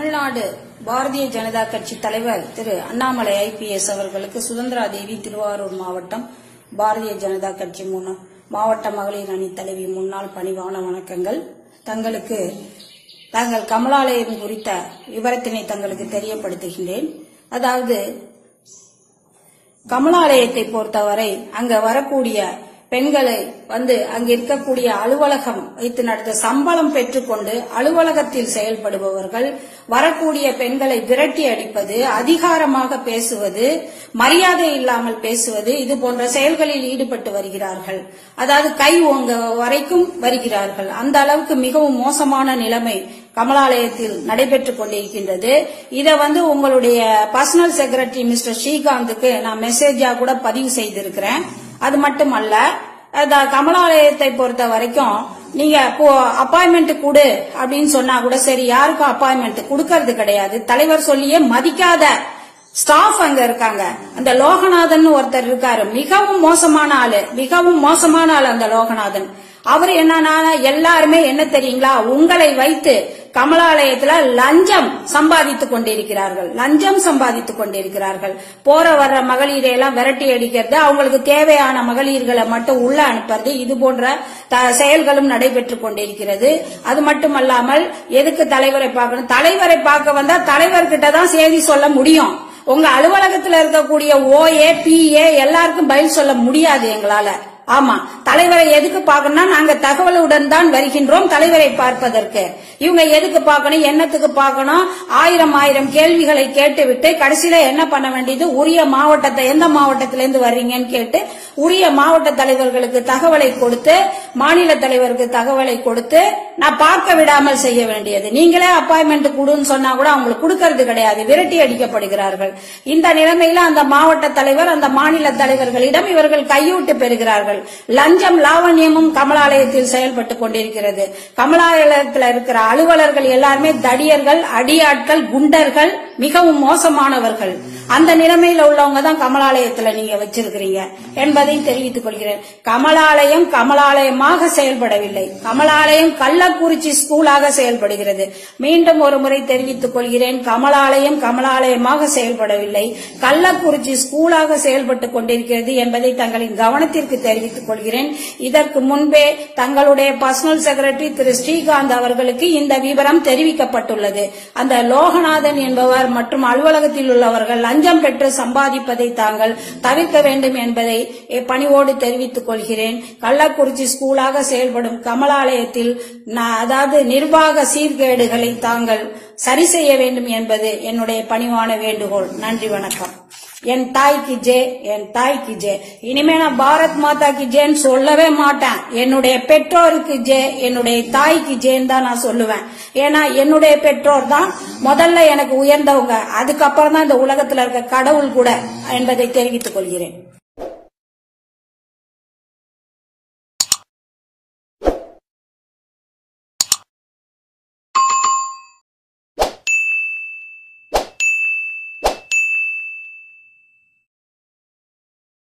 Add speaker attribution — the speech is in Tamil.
Speaker 1: தமிழ்நாடு பாரதிய ஜனதா கட்சி தலைவர் திரு அண்ணாமலை ஐபிஎஸ் அவர்களுக்கு சுதந்திரா தேவி திருவாரூர் மாவட்டம் பாரதிய ஜனதா கட்சி முன்ன மாவட்ட மகளிர் அணி தலைவி முன்னாள் பணிவான வணக்கங்கள் தங்களுக்கு தாங்கள் கமலாலயம் குறித்த விவரத்தினை தங்களுக்கு தெரியப்படுத்துகின்றேன் அதாவது கமலாலயத்தை பொறுத்தவரை அங்க வரக்கூடிய பெண்களை வந்து அங்க இருக்கக்கூடிய அலுவலகம் வைத்து நடத்த சம்பளம் பெற்றுக்கொண்டு அலுவலகத்தில் செயல்படுபவர்கள் வரக்கூடிய பெண்களை விரட்டி அடிப்பது அதிகாரமாக பேசுவது மரியாதை இல்லாமல் பேசுவது இது போன்ற செயல்களில் ஈடுபட்டு வருகிறார்கள் அதாவது கை ஓங்க வரைக்கும் வருகிறார்கள் அந்த அளவுக்கு மிகவும் மோசமான நிலைமை கமலாலயத்தில் நடைபெற்றுக் கொண்டிருக்கின்றது இதை வந்து உங்களுடைய பர்சனல் செக்ரட்டரி மிஸ்டர் ஸ்ரீகாந்துக்கு நான் மெசேஜா கூட பதிவு செய்திருக்கிறேன் அது மட்டுமல்ல அந்த கமலாலயத்தை பொறுத்த வரைக்கும் நீங்க அப்பாயின்மெண்ட் கொடு அப்படின்னு சொன்னா கூட சரி யாருக்கும் அப்பாயின்மெண்ட் கொடுக்கறது கிடையாது தலைவர் சொல்லியே மதிக்காத ஸ்டாஃப் அங்க இருக்காங்க அந்த லோகநாதன் ஒருத்தர் இருக்காரு மிகவும் மோசமான ஆளு மிகவும் மோசமான ஆளு அந்த லோகநாதன் அவர் என்னன்னா எல்லாருமே என்ன தெரியுங்களா உங்களை வைத்து கமலாலயத்துல லஞ்சம் சம்பாதித்துக் கொண்டிருக்கிறார்கள் லஞ்சம் சம்பாதித்துக் கொண்டிருக்கிறார்கள் போற வர்ற மகளிரை எல்லாம் விரட்டி அடிக்கிறது அவங்களுக்கு தேவையான மகளிர்களை மட்டும் உள்ள அனுப்புறது இது போன்ற செயல்களும் நடைபெற்றுக் கொண்டிருக்கிறது அது மட்டுமல்லாமல் எதுக்கு தலைவரை பார்க்கணும் தலைவரை பார்க்க வந்தா தலைவர்கிட்ட தான் செய்தி சொல்ல முடியும் உங்க அலுவலகத்தில் இருக்கக்கூடிய ஓஏ பிஏ எல்லாருக்கும் பதில் சொல்ல முடியாது எங்களால ஆமா தலைவரை எதுக்கு பார்க்கணும்னா நாங்க தகவலுடன் தான் வருகின்றோம் தலைவரை பார்ப்பதற்கு இவங்க எதுக்கு பார்க்கணும் என்னத்துக்கு பார்க்கணும் ஆயிரம் ஆயிரம் கேள்விகளை கேட்டுவிட்டு கடைசியில என்ன பண்ண வேண்டியது உரிய மாவட்டத்தை எந்த மாவட்டத்திலிருந்து வர்றீங்கன்னு கேட்டு உரிய மாவட்ட தலைவர்களுக்கு தகவலை கொடுத்து மாநில தலைவருக்கு தகவலை கொடுத்து நான் பார்க்க விடாமல் செய்ய வேண்டியது நீங்களே அப்பாயின்மெண்ட் கொடுன்னு சொன்னா கூட அவங்களுக்கு கொடுக்கறது கிடையாது விரட்டி அடிக்கப்படுகிறார்கள் இந்த நிலைமையில அந்த மாவட்ட தலைவர் அந்த மாநில தலைவர்களிடம் இவர்கள் கையூட்டு பெறுகிறார்கள் லஞ்சம் லாவண்யமும் கமலாலயத்தில் செயல்பட்டு கொண்டிருக்கிறது கமலாலயத்தில் இருக்கிற அலுவலர்கள் எல்லாருமே தடியர்கள் அடியாட்கள் குண்டர்கள் மிகவும் மோசமானவர்கள் அந்த நிலைமையில உள்ளவங்க தான் கமலாலயத்துல நீங்க வச்சிருக்கிறீங்க என்பதை தெரிவித்துக் கொள்கிறேன் கமலாலயம் கமலாலயமாக செயல்படவில்லை கமலாலயம் கள்ளக்குறிச்சி ஸ்கூலாக செயல்படுகிறது மீண்டும் ஒரு முறை தெரிவித்துக் கொள்கிறேன் கமலாலயம் கமலாலயமாக செயல்படவில்லை கள்ளக்குறிச்சி ஸ்கூலாக செயல்பட்டுக் கொண்டிருக்கிறது என்பதை தங்களின் கவனத்திற்கு தெரிவித்துக் கொள்கிறேன் இதற்கு முன்பே தங்களுடைய பர்சனல் செக்ரட்டரி திரு ஸ்ரீகாந்த் அவர்களுக்கு இந்த விவரம் தெரிவிக்கப்பட்டுள்ளது அந்த லோகநாதன் என்பவர் மற்றும் அலுவலகத்தில் உள்ளவர்கள் லஞ்சம் பெற்று சம்பாதிப்பதை தாங்கள் தவிர்க்க வேண்டும் என்பதை பணிவோடு தெரிவித்துக் கொள்கிறேன் கள்ளக்குறிச்சி ஸ்கூலாக செயல்படும் கமலாலயத்தில் அதாவது நிர்வாக சீர்கேடுகளை தாங்கள் சரி செய்ய வேண்டும் என்பது என்னுடைய பணிவான வேண்டுகோள் நன்றி வணக்கம் என் தாய்க்கு ஜே என் தாய்க்கு ஜே இனிமே நான் பாரத் மாதா கி ஜேன்னு சொல்லவே மாட்டேன் என்னுடைய பெற்றோருக்கு ஜே என்னுடைய தாய்க்கு ஜேன்னு தான் நான் சொல்லுவேன் ஏன்னா என்னுடைய பெற்றோர் தான் முதல்ல எனக்கு உயர்ந்தவங்க அதுக்கப்புறம் தான் இந்த உலகத்துல இருக்க கடவுள் கூட என்பதை தெரிவித்துக் கொள்கிறேன்